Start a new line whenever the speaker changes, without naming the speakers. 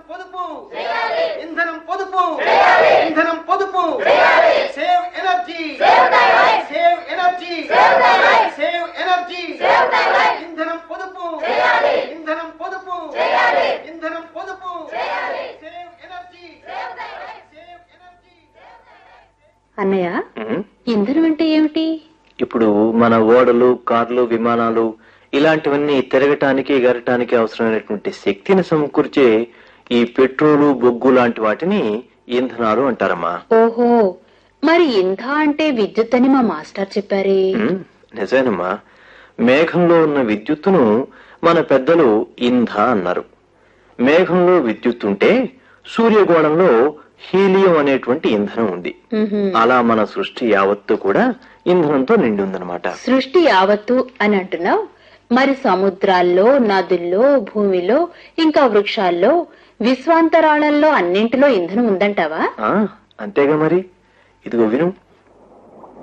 పొదుపు ఇంధనం పొదుపు ఇంధనం పొదుపు save energy save energy save energy ఇంధనం పొదుపు ఇంధనం పొదుపు ఇంధనం పొదుపు సేవ్ ఎనర్జీ సేవ్ ఎనర్జీ
అన్నయ్య
ఉమ్.
ఇంధనం అంటే ఏమిటి
ఇప్పుడు మన ఓడలు కార్లు విమానాలు ఇలాంటివన్నీ తిరగటానికి ఎగరటానికి అవసరమైనటువంటి శక్తిని సమకూర్చే ఈ పెట్రోలు బొగ్గు లాంటి వాటిని ఇంధనాలు అంటారమ్మా
ఓహో మరి ఇంధ అంటే విద్యుత్ అని మా మాస్టర్ చెప్పారే
ఉమ్, నిజమేనమ్మా మేఘంలో ఉన్న విద్యుత్తును మన పెద్దలు ఇంధ అన్నారు మేఘంలో విద్యుత్ ఉంటే సూర్యగోళంలో హీలియం అనేటువంటి ఇంధనం ఉంది
ఉహుం.
అలా మన సృష్టి యావత్తు కూడా ఇంధనంతో నిండి ఉందన్నమాట
సృష్టి యావత్తు అని అంటున్నావు మరి సముద్రాల్లో నదుల్లో భూమిలో ఇంకా వృక్షాల్లో విశ్వాంతరాళంలో అన్నింటిలో ఇంధనం ఉందంటావా
ఆ, అంతేగా మరి ఇదిగో విను